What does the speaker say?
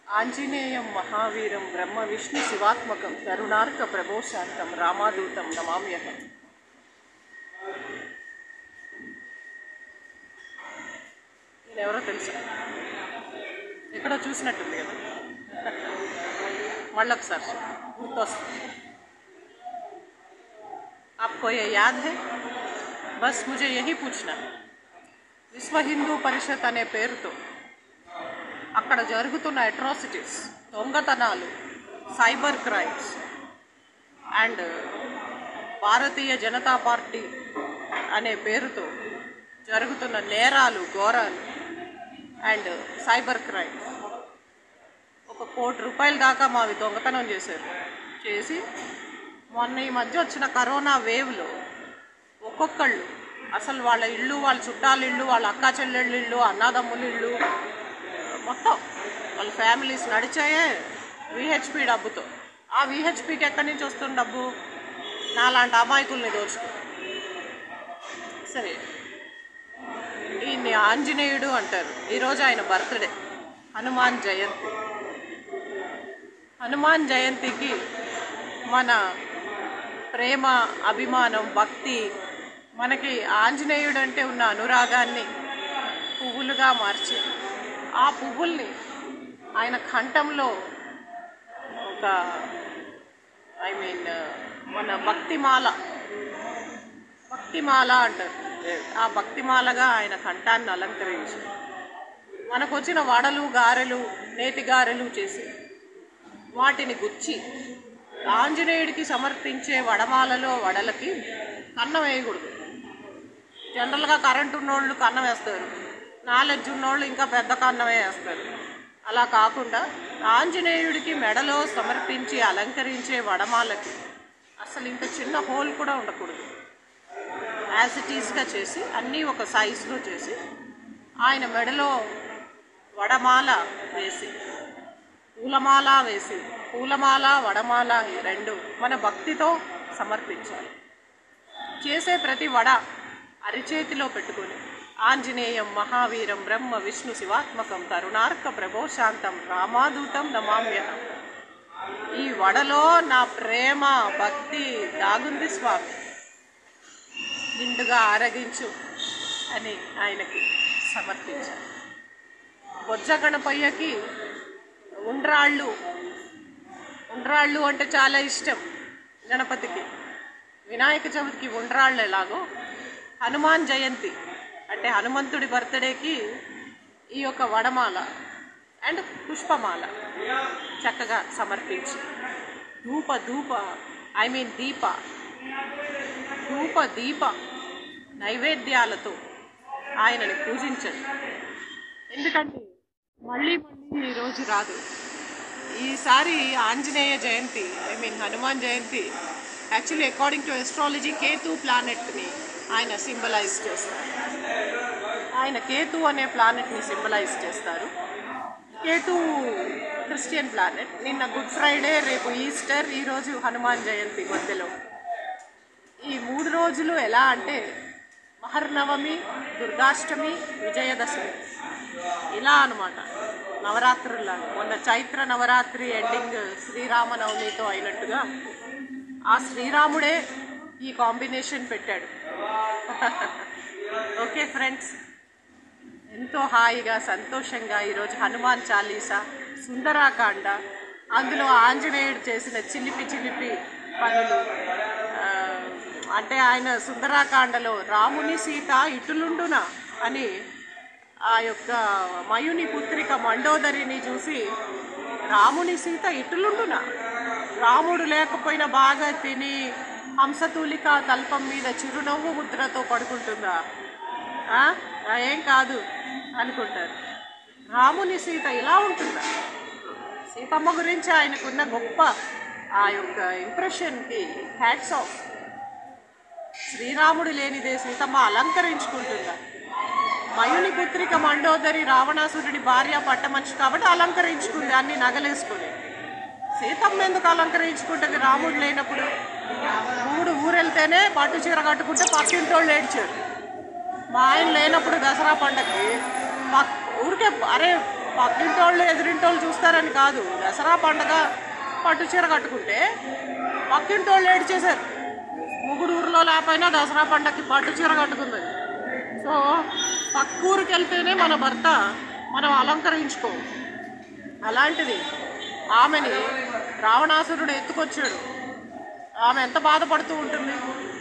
ఆంజనేయం మహావీరం బ్రహ్మ విష్ణు శివాత్మకం కరుణార్క ప్రభోశాంతం రామాదూతం నమామ్యహం నేను ఎవరో తెలుసా ఎక్కడో చూసినట్టుంది కదా మళ్ళొకసారి గుర్తొస్తుంది आपको ये याद है बस मुझे यही पूछना है. విశ్వ హిందూ పరిషత్ అనే పేరుతో అక్కడ జరుగుతున్న అట్రాసిటీస్ దొంగతనాలు cyber crimes and Bharatiya Janata party అనే పేరుతో జరుగుతున్న నేరాలు ఘోరాలు అండ్ సైబర్ క్రైమ్స్ ఒక కోటి రూపాయల దాకా మావి దొంగతనం చేశారు చేసి మొన్న ఈ మధ్య వచ్చిన కరోనా వేవ్లో ఒక్కొక్కళ్ళు అసలు వాళ్ళ ఇళ్ళు వాళ్ళ చుట్టాల ఇళ్ళు వాళ్ళ అక్కా చెల్లెళ్ళ ఇళ్ళు అన్నదమ్ముల ఇళ్ళు మొత్తం వాళ్ళ ఫ్యామిలీస్ నడిచాయే విహెచ్పి డబ్బుతో ఆ విహెచ్పికి ఎక్కడి నుంచి వస్తుంది డబ్బు నాలాంటి అమాయకుల్ని దోచుకో సరే ఈయన్ని ఆంజనేయుడు అంటారు ఈరోజు ఆయన బర్త్డే హనుమాన్ జయంతి హనుమాన్ జయంతికి మన ప్రేమ అభిమానం భక్తి మనకి ఆంజనేయుడు అంటే ఉన్న అనురాగాన్ని పువ్వులుగా మార్చి ఆ పువ్వుల్ని ఆయన కంఠంలో ఒక ఐ మీన్ మన భక్తిమాల భక్తిమాల అంటారు ఆ భక్తిమాలగా ఆయన కంఠాన్ని అలంకరించి మనకు వచ్చిన వడలు గారెలు నేతి గారెలు చేసి వాటిని గుచ్చి ఆంజనేయుడికి సమర్పించే వడమాలలో వడలకి కన్నం వేయకూడదు జనరల్గా కరెంట్ ఉన్నోళ్ళు కన్నం వేస్తారు నాలెడ్జ్ ఉన్నోళ్ళు ఇంకా పెద్ద కన్నమే వేస్తారు అలా కాకుండా ఆంజనేయుడికి మెడలో సమర్పించి అలంకరించే వడమాలకి అసలు ఇంత చిన్న హోల్ కూడా ఉండకూడదు యాజ్ ఇట్ ఈస్గా చేసి అన్నీ ఒక సైజులో చేసి ఆయన మెడలో వడమాల వేసి పూలమాల వేసి పూలమాల వడమాల ఈ రెండు మన భక్తితో సమర్పించాలి చేసే ప్రతి వడ అరిచేతిలో పెట్టుకొని ఆంజనేయం మహావీరం బ్రహ్మ విష్ణు శివాత్మకం కరుణార్క ప్రభోశాంతం రామాదూతం నమామ్యహం ఈ వడలో నా ప్రేమ భక్తి దాగుంది స్వామి నిండుగా ఆరగించు అని ఆయనకి సమర్పించాలి బొజ్జ గణపయ్యకి ఉండ్రాళ్ళు ఉండ్రాళ్ళు అంటే చాలా ఇష్టం గణపతికి వినాయక చవితికి ఉండ్రాళ్ళు ఎలాగో హనుమాన్ జయంతి అంటే హనుమంతుడి బర్త్డేకి ఈ యొక్క వడమాల అండ్ పుష్పమాల చక్కగా సమర్పించి ధూప ధూప ఐ మీన్ దీప ధూప దీప నైవేద్యాలతో ఆయనని పూజించండి ఎందుకంటే మళ్ళీ మళ్ళీ ఈరోజు రాదు ఈసారి Anjaneya Jayanti I mean Hanuman Jayanti actually according to astrology Ketu ప్లానెట్ని ఆయన సింబలైజ్ చేస్తారు ఆయన కేతు అనే ప్లానెట్ని సింబలైజ్ చేస్తారు కేతు క్రిస్టియన్ ప్లానెట్ నిన్న గుడ్ ఫ్రైడే రేపు ఈస్టర్ ఈరోజు హనుమాన్ జయంతి మధ్యలో ఈ మూడు రోజులు ఎలా అంటే మహర్నవమి దుర్గాష్టమి విజయదశమి ఇలా అనమాట నవరాత్రుల మొన్న చైత్ర నవరాత్రి ఎండింగ్ శ్రీరామనవమితో అయినట్టుగా ఆ శ్రీరాముడే ఈ కాంబినేషన్ పెట్టాడు ఓకే ఫ్రెండ్స్ ఎంతో హాయిగా సంతోషంగా ఈరోజు హనుమాన్ చాలీసా సుందరాకాండ అందులో ఆంజనేయుడు చేసిన చిలిపి చిలిపి పనులు ఆ, అంటే ఆయన సుందరాకాండలో రాముని సీత ఇటులుండున అని ఆ యొక్క మయుని పుత్రిక మండోదరిని చూసి రాముని సీత ఇటులుండున రాముడు లేకపోయినా బాగా తిని హంసతూలిక తల్పం మీద చిరునవ్వు ముద్రతో పడుకుంటుందా ఆ? ఆ, ఏం కాదు అనుకుంటారు రాముని సీత ఇలా ఉంటుందా సీతమ్మ గురించి ఆయనకున్న గొప్ప ఆ యొక్క ఇంప్రెషన్కి హ్యాట్స్ ఆఫ్ శ్రీరాముడు లేనిదే సీతమ్మ అలంకరించుకుంటుందా మయుని పుత్రిక మండోదరి రావణాసురుడి భార్య పట్టమనిషి కాబట్టి అలంకరించుకుంది అన్ని నగలేసుకుని సీతమ్మ ఎందుకు అలంకరించుకుంటుంది రాముడు లేనప్పుడు మూడు ఊరెళ్తేనే పట్టు చీర కట్టుకుంటే పక్కింటోళ్ళు ఏడ్చారు మా ఆయన లేనప్పుడు దసరా పండగకి పక్ ఊరికే అరే పక్కింటోళ్ళు ఎదురింటోళ్ళు చూస్తారని కాదు దసరా పండగ పట్టు చీర కట్టుకుంటే పక్కింటోళ్ళు ఏడ్చేశారు ముగ్గురు ఊరిలో లేకపోయినా దసరా పండగకి పట్టు చీర కట్టుకుంది సో పక్క ఊరికి వెళ్తేనే మన భర్త మనం అలంకరించుకో అలాంటిది ఆమెని రావణాసురుడు ఎత్తుకొచ్చాడు ఆమె ఎంత బాధపడుతూ ఉంటుంది